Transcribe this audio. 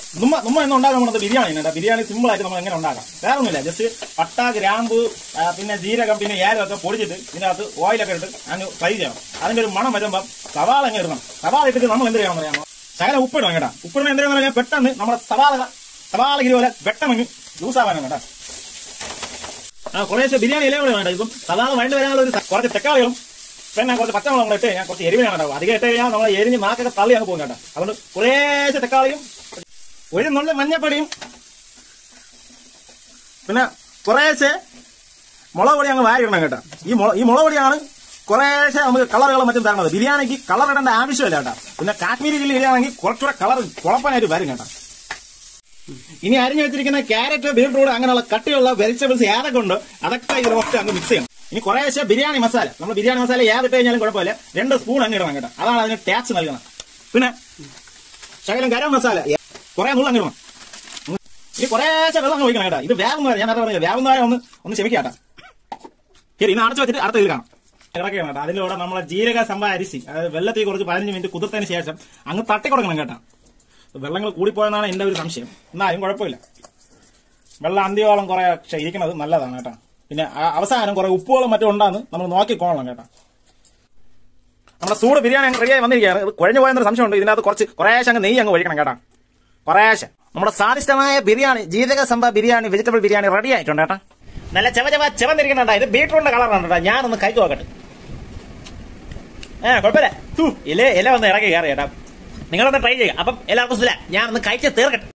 നമ്മ നമ്മ എന്ന് ഉണ്ടാക്കാൻ പോകുന്നത് ബിരിയാണി കേട്ടോ ബിരിയാണി സിമ്പിൾ ആയിട്ട് നമ്മൾ എങ്ങനെ ഉണ്ടാക്കാം വേറെ ഒന്നുമില്ല ജസ്റ്റ് പട്ട ഗ്രാമ്പ് ആ, പിന്നെ ജീരകം പിന്നെ ഏലം ഒക്കെ പൊടിച്ചിട്ട് ഇതിനകത്ത് ഓയിലൊക്കെ ഇട്ട് അങ്ങ് ഫ്രൈ ചെയ്യണം അതിന്റെ ഒരു മണം വരുമ്പോൾ സവാള അങ്ങ് ഇടണം സവാള ഇട്ടിട്ട് നമ്മൾ എന്ത് ചെയ്യണം അറിയാമോ ശകലം ഉപ്പിടണം കേട്ടോ ഉപ്പിടണം എന്തിനാന്ന് പറഞ്ഞാൽ പെട്ടെന്ന് നമ്മുടെ സവാള സവാള ഗിരി പോലെ പെട്ടെന്ന് ലൂസ് ആവാനാണ് കേട്ടോ ആ കുറേശ്ശെ ബിരിയാണി ഇല കൂടെ വേണ്ട ഇപ്പം സവാള വഴണ്ട് വരാനുള്ള ഒരു കുറച്ച് തക്കാളികളും പിന്നെ കുറച്ച് പച്ചമുളകും കൂടെ ഇട്ട് ഞാൻ കുറച്ച് എരിവിനാണ് കേട്ടോ അധികം ഇട്ട് കഴിഞ്ഞാൽ നമ്മളെ എരിഞ്ഞ് നാക്കൊക്കെ തള്ളി അങ്ങ് പോകും കേട്ടോ അതുകൊണ്ട് കുറേശ്ശെ തക്കാളിയും ഒരു നുള്ള മഞ്ഞപ്പൊടിയും പിന്നെ കുറേശ്ശെ മുളക് പൊടി അങ്ങ് വാരിടണം കേട്ടോ ഈ മുള ഈ മുളക് പൊടിയാണ് കുറേശ്ശെ നമുക്ക് കളറുകളും മറ്റും തരണത് ബിരിയാണിക്ക് കളർ ഇടേണ്ട ആവശ്യമില്ല കേട്ടോ പിന്നെ കാശ്മീരി ചില്ലി ഇടുകയാണെങ്കിൽ കുറച്ചുകൂടെ കളർ കുഴപ്പനായിട്ട് വരും കേട്ടോ ഇനി അരിഞ്ഞു വെച്ചിരിക്കുന്ന ക്യാരറ്റ് ബീട്രൂട്ട് അങ്ങനെയുള്ള കട്ടിയുള്ള വെജിറ്റബിൾസ് ഏതൊക്കെ ഉണ്ട് അതൊക്കെ ഇതിലൊക്കെ അങ്ങ് മിക്സ് ചെയ്യണം ഇനി കുറേശ്ശെ ബിരിയാണി മസാല നമ്മൾ ബിരിയാണി മസാല ഏതിട്ട് കഴിഞ്ഞാലും കുഴപ്പമില്ല രണ്ട് സ്പൂൺ അങ്ങ് ഇടണം കേട്ടോ അതാണ് അതിന് ടേസ്റ്റ് നൽകണം പിന്നെ ശകലം ഗരം മസാല കുറെ നുള്ളം ഇടണം ഇനി കുറേശ്ശെ വെള്ളം അങ്ങ് ഒഴിക്കണം കേട്ടോ ഇത് വേഗം ഞാൻ നേരത്തെ പറഞ്ഞത് വേഗം ഒന്ന് ഒന്ന് ക്ഷമിക്കാട്ടോ ശരി ഇന്ന് അടച്ചു വെച്ചിട്ട് അടുത്ത ഇതിൽ കാണാം ഇറക്കണം കേട്ടോ അതിലൂടെ നമ്മളെ ജീരക സംഭ അരിസി അതായത് വെള്ളത്തിൽ കുറച്ച് പതിനഞ്ച് മിനിറ്റ് കുതിർത്തതിന് ശേഷം അങ്ങ് തട്ടി കൊടുക്കണം കേട്ടോ വെള്ളങ്ങൾ കൂടിപ്പോയെന്നാണ് എന്റെ ഒരു സംശയം എന്നാലും കുഴപ്പമില്ല വെള്ളം അന്ത്യോളം കുറെ പക്ഷെ ഇരിക്കുന്നത് നല്ലതാണ് കേട്ടോ പിന്നെ ആ- അവസാനം കുറെ ഉപ്പുകളും മറ്റും ഉണ്ടാന്ന് നമ്മൾ നോക്കിക്കോളണം കേട്ടോ നമ്മുടെ സൂട് ബിരിയാണി അങ്ങ് റെഡിയായി വന്നിരിക്കുകയാണ് ഇത് കുഴഞ്ഞു പോയെന്നൊരു സംശയമുണ്ട് ഇതിനകത്ത് കുറച്ച് കുറേശ്ശെ അങ്ങ് നെയ്യ് അങ്ങ് ഒഴിക്കണം കേട്ടോ കുറേശ്ശെ നമ്മുടെ സ്വാദിഷ്ടമായ ബിരിയാണി ജീരക സംഭ ബിരിയാണി വെജിറ്റബിൾ ബിരിയാണി റെഡി ആയിട്ടുണ്ട് കേട്ടോ നല്ല ചെവ ചെവ ചെവന്നിരിക്കണ്ട ഇത് ബീട്രൂട്ടിന്റെ കളറാണ് കേട്ടോ ഞാനൊന്ന് കഴിച്ചു നോക്കട്ടെ ഏ കുഴപ്പമില്ല തൂ, ഇല ഇല ഒന്ന് ഇറങ്ങി കയറി കേട്ടോ നിങ്ങളൊന്ന് ട്രൈ ചെയ്യുക അപ്പം എല്ലാവർക്കും സുല ഞാൻ ഒന്ന് കഴിച്ച് തീർക്കട്ടെ